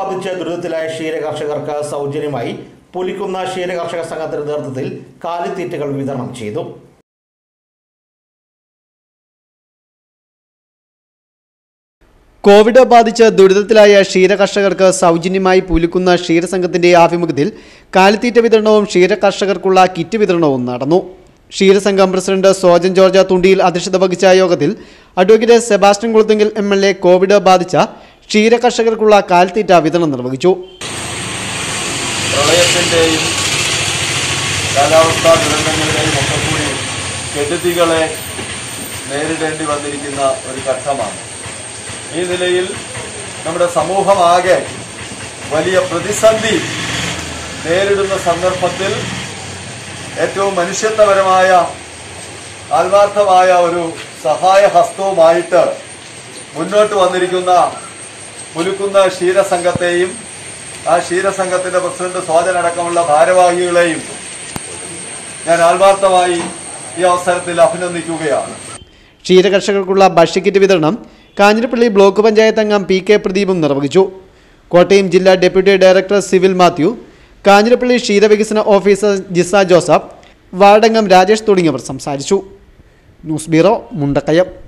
ബാധിച്ച് ദുരിതത്തിലായ ക്ഷീര കർഷകർക്ക് സൗജന്യമായി പുലിക്കുന്ന ക്ഷീര കർഷക സംഘത്തിന്റെ നേതൃത്വത്തിൽ കാലിത്തീറ്റകൾ വിതരണം ചെയ്തു കോവിഡ് ബാധിച്ച് ദുരിതത്തിലായ ക്ഷീരകർഷകർക്ക് സൗജന്യമായി പുലിക്കുന്ന ക്ഷീരസംഘത്തിന്റെ ആഭിമുഖ്യത്തിൽ കാലിത്തീറ്റ വിതരണവും ക്ഷീരകർഷകർക്കുള്ള കിറ്റ് വിതരണവും നടന്നു ക്ഷീരസംഘം പ്രസിഡന്റ് സോജൻ ജോർജ് തുണ്ടിയിൽ അധ്യക്ഷത വഹിച്ച യോഗത്തിൽ advocate Sebastian Kulathunkal M L A covid ബാധിച്ച ക്ഷീരകർഷകർക്കുള്ള കാലിത്തീറ്റ വിതരണം നിർവഹിച്ചു പ്രളയത്തിൻ്റെയും കാലാവസ്ഥാ ദുരന്തങ്ങളുടെയും ഒക്കെ കൂടി കെടുതികളെ നേരിടേണ്ടി വന്നിരിക്കുന്ന ഒരു ഘട്ടമാണ് ഈ നിലയിൽ നമ്മുടെ സമൂഹമാകെ വലിയ പ്രതിസന്ധി നേരിടുന്ന സന്ദർഭത്തിൽ ഏറ്റവും മനുഷ്യത്വപരമായ ആത്മാർത്ഥമായ ഒരു സഹായ ഹസ്തവുമായിട്ട് മുന്നോട്ട് വന്നിരിക്കുന്ന പുലുക്കുന്ന ക്ഷീരസംഘത്തെയും ആ ക്ഷീരസംഘത്തിന്റെ പ്രസിഡന്റ് സ്വാതൻ അടക്കമുള്ള ഭാരവാഹികളെയും ഞാൻ ആത്മാർത്ഥമായി ഈ അവസരത്തിൽ അഭിനന്ദിക്കുകയാണ് ക്ഷീരകർഷകർക്കുള്ള ഭക്ഷ്യക്കിറ്റ് വിതരണം കാഞ്ഞിരപ്പള്ളി ബ്ലോക്ക് പഞ്ചായത്ത് അംഗം പി കെ പ്രദീപും നിർവഹിച്ചു കോട്ടയം ജില്ലാ deputy director civil Mathew Kanjirappally ക്ഷീരവികസന ഓഫീസർ ജിസ ജോസഫ് വാർഡംഗം രാജേഷ് തുടങ്ങിയവർ സംസാരിച്ചു ന്യൂസ് ബ്യൂറോ മുണ്ടക്കയം